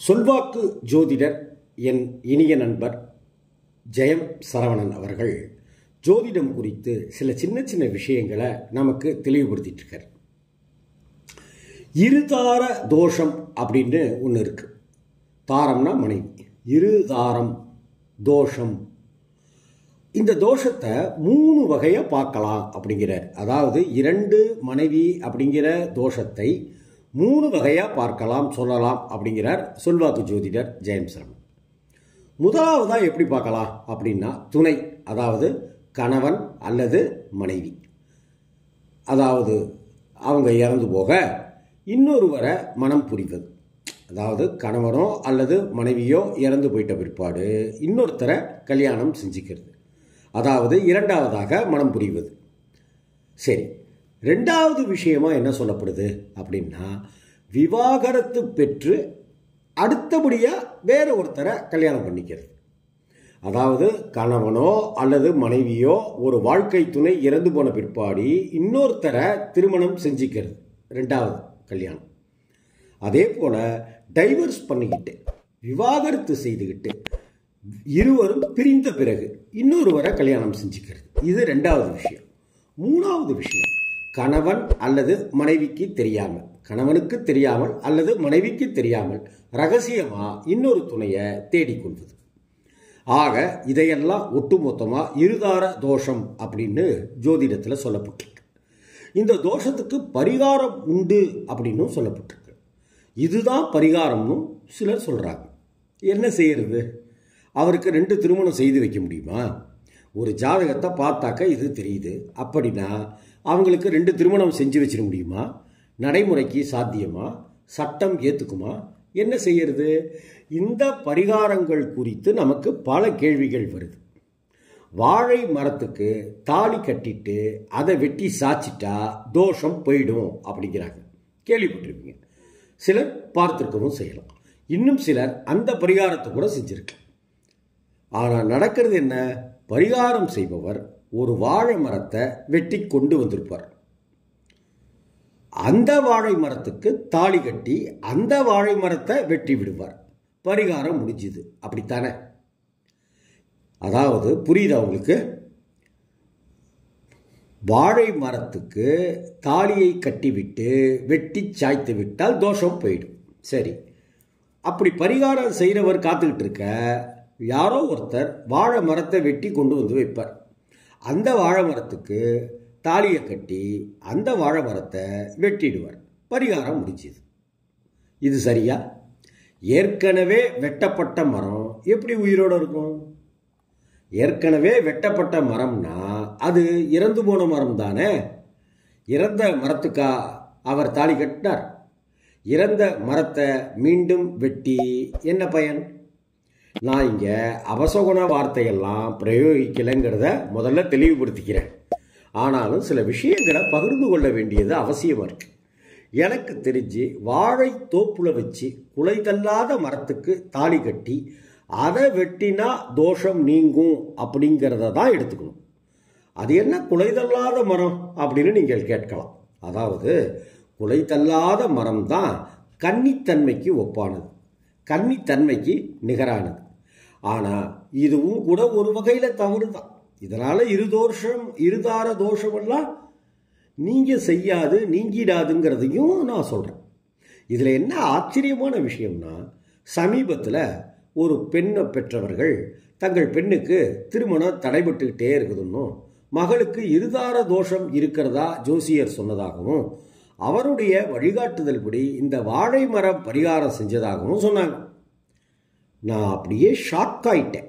சொல்வாக்கு ஜோதிடர் என் இனிய நண்பர் ஜெயம் சரவணன் அவர்கள் ஜோதிடம் குறித்து சில சின்ன சின்ன விஷயங்களை நமக்கு தெளிவுபடுத்திட்டு இருக்கார் இருதார தோஷம் அப்படின்னு ஒன்று இருக்கு தாரம்னா மனைவி இருதாரம் தோஷம் இந்த தோஷத்தை மூணு வகையாக பார்க்கலாம் அப்படிங்கிறார் அதாவது இரண்டு மனைவி அப்படிங்கிற தோஷத்தை மூணு வகையாக பார்க்கலாம் சொல்லலாம் அப்படிங்கிறார் சொல்வாக்கு ஜோதிடர் ஜெயம் சரவணன் முதலாவதாக எப்படி பார்க்கலாம் அப்படின்னா துணை அதாவது கணவன் அல்லது மனைவி அதாவது அவங்க இறந்து போக இன்னொருவரை மனம் புரிவது அதாவது கணவனோ அல்லது மனைவியோ இறந்து போயிட்ட பிற்பாடு இன்னொருத்தரை கல்யாணம் செஞ்சுக்கிறது அதாவது இரண்டாவதாக மனம் புரிவது சரி ரெண்டாவது விஷயமா என்ன சொல்லப்படுது அப்படின்னா விவாகரத்து பெற்று அடுத்தபடியாக வேற ஒருத்தரை கல்யாணம் பண்ணிக்கிறது அதாவது கணவனோ அல்லது மனைவியோ ஒரு வாழ்க்கை துணை இறந்து போன பிற்பாடி இன்னொருத்தரை திருமணம் செஞ்சுக்கிறது ரெண்டாவது கல்யாணம் அதே போல் டைவர்ஸ் பண்ணிக்கிட்டு விவாகரத்து செய்துக்கிட்டு இருவரும் பிரிந்த பிறகு இன்னொருவரை கல்யாணம் செஞ்சுக்கிறது இது ரெண்டாவது விஷயம் மூணாவது விஷயம் கணவன் அல்லது மனைவிக்கு தெரியாமல் கணவனுக்கு தெரியாமல் அல்லது மனைவிக்கு தெரியாமல் ரகசியமாக இன்னொரு துணையை தேடிக்கொள்வது ஆக இதையெல்லாம் ஒட்டுமொத்தமாக இருதார தோஷம் அப்படின்னு ஜோதிடத்தில் சொல்லப்பட்டிருக்கு இந்த தோஷத்துக்கு பரிகாரம் உண்டு அப்படின்னும் சொல்லப்பட்டிருக்கு இதுதான் பரிகாரம்னு சிலர் சொல்கிறாங்க என்ன செய்யறது அவருக்கு ரெண்டு திருமணம் செய்து வைக்க முடியுமா ஒரு ஜாதகத்தை பார்த்தாக்க இது தெரியுது அப்படின்னா அவங்களுக்கு ரெண்டு திருமணம் செஞ்சு வச்சிட முடியுமா நடைமுறைக்கு சாத்தியமா சட்டம் ஏற்றுக்குமா என்ன செய்யறது இந்த பரிகாரங்கள் குறித்து நமக்கு பல கேள்விகள் வருது வாழை மரத்துக்கு தாலி கட்டிட்டு அதை வெட்டி சாச்சிட்டா தோஷம் போயிடும் அப்படிங்கிறாங்க கேள்விப்பட்டிருப்பீங்க சிலர் பார்த்துருக்கவும் செய்யலாம் இன்னும் சிலர் அந்த பரிகாரத்தை கூட செஞ்சிருக்கலாம் ஆனால் நடக்கிறது என்ன பரிகாரம் செய்பவர் ஒரு வாழை மரத்தை வெட்டி கொண்டு வந்திருப்பார் அந்த வாழை மரத்துக்கு தாலி கட்டி அந்த வாழை மரத்தை வெட்டி விடுவார் பரிகாரம் முடிஞ்சுது அப்படித்தானே அதாவது புரியுதா உங்களுக்கு வாழை மரத்துக்கு தாலியை கட்டிவிட்டு வெட்டி சாய்த்து விட்டால் தோஷம் போயிடும் சரி அப்படி பரிகாரம் செய்கிறவர் காத்துக்கிட்டு இருக்க யாரோ ஒருத்தர் வாழை மரத்தை வெட்டி கொண்டு வந்து வைப்பார் அந்த வாழை மரத்துக்கு தாலியை கட்டி அந்த வாழை மரத்தை வெட்டிடுவார் பரிகாரம் முடிஞ்சுது இது சரியா ஏற்கனவே வெட்டப்பட்ட மரம் எப்படி உயிரோடு இருக்கும் ஏற்கனவே வெட்டப்பட்ட மரம்னா அது இறந்து போன மரம் தானே இறந்த மரத்துக்கா அவர் தாலி கட்டினார் இறந்த மரத்தை மீண்டும் வெட்டி என்ன பயன் நான் இங்கே அபசகுண வார்த்தையெல்லாம் பிரயோகிக்கலைங்கிறத முதல்ல தெளிவுபடுத்திக்கிறேன் ஆனாலும் சில விஷயங்களை பகிர்ந்து கொள்ள வேண்டியது அவசியமாக இருக்கு எனக்கு தெரிஞ்சு வாழை தோப்புல வச்சு குலை தள்ளாத மரத்துக்கு தாலி கட்டி அதை வெட்டினா தோஷம் நீங்கும் அப்படிங்கிறத தான் எடுத்துக்கணும் அது என்ன குலை தள்ளாத மரம் அப்படின்னு நீங்கள் கேட்கலாம் அதாவது குலை தள்ளாத மரம் தான் கன்னித்தன்மைக்கு ஒப்பானது கன்னித்தன்மைக்கு நிகரானது ஆனால் இதுவும் கூட ஒரு வகையில் தவறு தான் இதனால் இரு தோஷம் இருதார தோஷமெல்லாம் நீங்கள் செய்யாது நீங்கிடாதுங்கிறதையும் நான் சொல்கிறேன் இதில் என்ன ஆச்சரியமான விஷயம்னா சமீபத்தில் ஒரு பெண்ணை பெற்றவர்கள் தங்கள் பெண்ணுக்கு திருமணம் தடைபட்டுக்கிட்டே இருக்குதுன்னும் மகளுக்கு இருதார தோஷம் இருக்கிறதா ஜோசியர் சொன்னதாகவும் அவருடைய வழிகாட்டுதல்படி இந்த வாழை மரம் பரிகாரம் செஞ்சதாகவும் சொன்னாங்க நான் அப்படியே ஷாக் ஆயிட்டேன்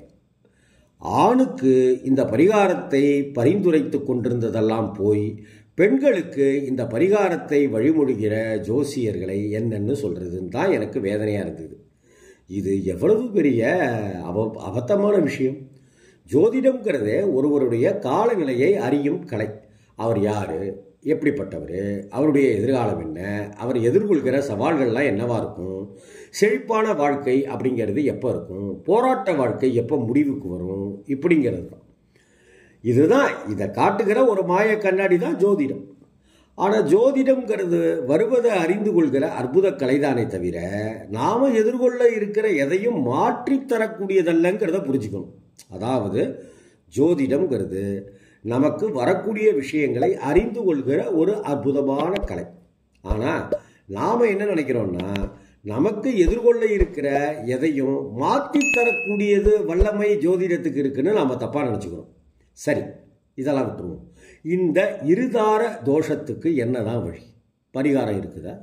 ஆணுக்கு இந்த பரிகாரத்தை பரிந்துரைத்து கொண்டிருந்ததெல்லாம் போய் பெண்களுக்கு இந்த பரிகாரத்தை வழிமொழிகிற ஜோசியர்களை என்னன்னு சொல்கிறதுன்னு தான் எனக்கு வேதனையாக இருந்தது இது எவ்வளவு பெரிய அவ அபத்தமான விஷயம் ஜோதிடம்ங்கிறதே ஒருவருடைய காலநிலையை அறியும் கலை அவர் யார் எப்படிப்பட்டவர் அவருடைய எதிர்காலம் என்ன அவர் எதிர்கொள்கிற சவால்கள்லாம் என்னவா இருக்கும் செழிப்பான வாழ்க்கை அப்படிங்கிறது எப்போ இருக்கும் போராட்ட வாழ்க்கை எப்போ முடிவுக்கு வரும் இப்படிங்கிறது தான் இதுதான் இதை காட்டுகிற ஒரு மாய கண்ணாடி தான் ஜோதிடம் ஆனால் ஜோதிடம்ங்கிறது வருவதை அறிந்து கொள்கிற அற்புத கலைதானே தவிர நாம் எதிர்கொள்ள இருக்கிற எதையும் மாற்றித் தரக்கூடியதல்லங்கிறத புரிஞ்சுக்கணும் அதாவது ஜோதிடம்ங்கிறது நமக்கு வரக்கூடிய விஷயங்களை அறிந்து கொள்கிற ஒரு அற்புதமான கலை ஆனால் நாம் என்ன நினைக்கிறோம்னா நமக்கு எதிர்கொள்ள இருக்கிற எதையும் மாற்றித் தரக்கூடியது வல்லமை ஜோதிடத்துக்கு இருக்குன்னு நாம் தப்பாக நினச்சிக்கிறோம் சரி இதெல்லாம் விட்டுருவோம் இந்த இருதார தோஷத்துக்கு என்னதான் வழி பரிகாரம் இருக்குதா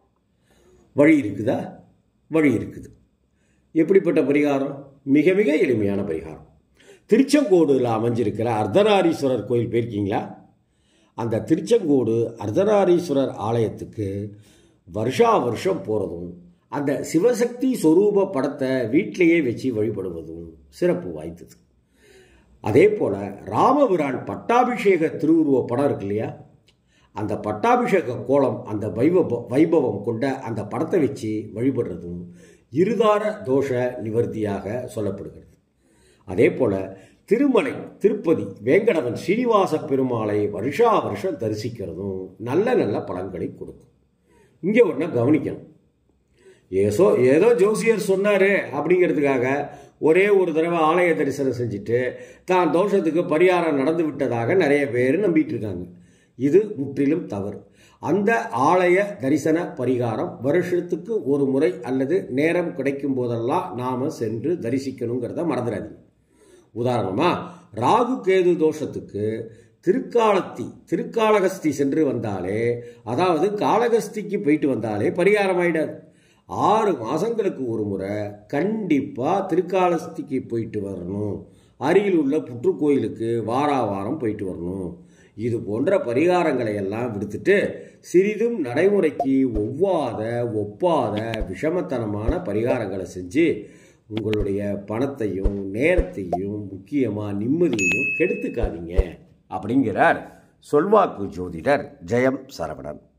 வழி இருக்குதா வழி இருக்குது எப்படிப்பட்ட பரிகாரம் மிக மிக எளிமையான பரிகாரம் திருச்செங்கோடுல அமைஞ்சிருக்கிற அர்த்தநாரீஸ்வரர் கோயில் போயிருக்கீங்களா அந்த திருச்செங்கோடு அர்த்தநாரீஸ்வரர் ஆலயத்துக்கு வருஷா வருஷம் போகிறதும் அந்த சிவசக்தி சொரூப படத்தை வீட்டிலேயே வச்சு வழிபடுவதும் சிறப்பு வாய்ந்தது அதே போல் ராமபிரான் பட்டாபிஷேக திருவுருவ படம் இருக்கு இல்லையா அந்த பட்டாபிஷேக கோலம் அந்த வைபவ வைபவம் கொண்ட அந்த படத்தை வச்சு வழிபடுறதும் இருதார தோஷ நிவர்த்தியாக சொல்லப்படுகிறது அதே போல் திருமலை திருப்பதி வேங்கடவன் ஸ்ரீனிவாச பெருமாளை வருஷா வருஷம் தரிசிக்கிறதும் நல்ல நல்ல பலன்களை கொடுக்கும் இங்கே ஒன்று கவனிக்கணும் ஏசோ ஏதோ ஜோசியர் சொன்னார் அப்படிங்கிறதுக்காக ஒரே ஒரு தடவை ஆலய தரிசனம் செஞ்சுட்டு தான் தோஷத்துக்கு பரிகாரம் நடந்து விட்டதாக நிறைய பேர் நம்பிட்டு இருக்காங்க இது முற்றிலும் தவறு அந்த ஆலய தரிசன பரிகாரம் வருஷத்துக்கு ஒரு முறை அல்லது நேரம் கிடைக்கும் போதெல்லாம் நாம் சென்று தரிசிக்கணுங்கிறத மறந்துடாதீங்க உதாரணமாக ராகு கேது தோஷத்துக்கு திருக்காலத்தி திருக்காளகஸ்தி சென்று வந்தாலே அதாவது காளகஸ்திக்கு போயிட்டு வந்தாலே பரிகாரம் ஆயிடாது ஆறு மாதங்களுக்கு ஒரு முறை கண்டிப்பாக திருக்காலஸ்திக்கு போயிட்டு வரணும் அருகில் உள்ள புற்றுக்கோயிலுக்கு வாரா வாரம் போயிட்டு வரணும் இது போன்ற பரிகாரங்களை எல்லாம் விடுத்துட்டு சிறிதும் நடைமுறைக்கு ஒவ்வாத ஒப்பாத விஷமத்தனமான பரிகாரங்களை செஞ்சு உங்களுடைய பணத்தையும் நேரத்தையும் முக்கியமாக நிம்மதியையும் கெடுத்துக்காதீங்க அப்படிங்கிறார் சொல்வாக்கு ஜோதிடர் ஜெயம் சரவணன்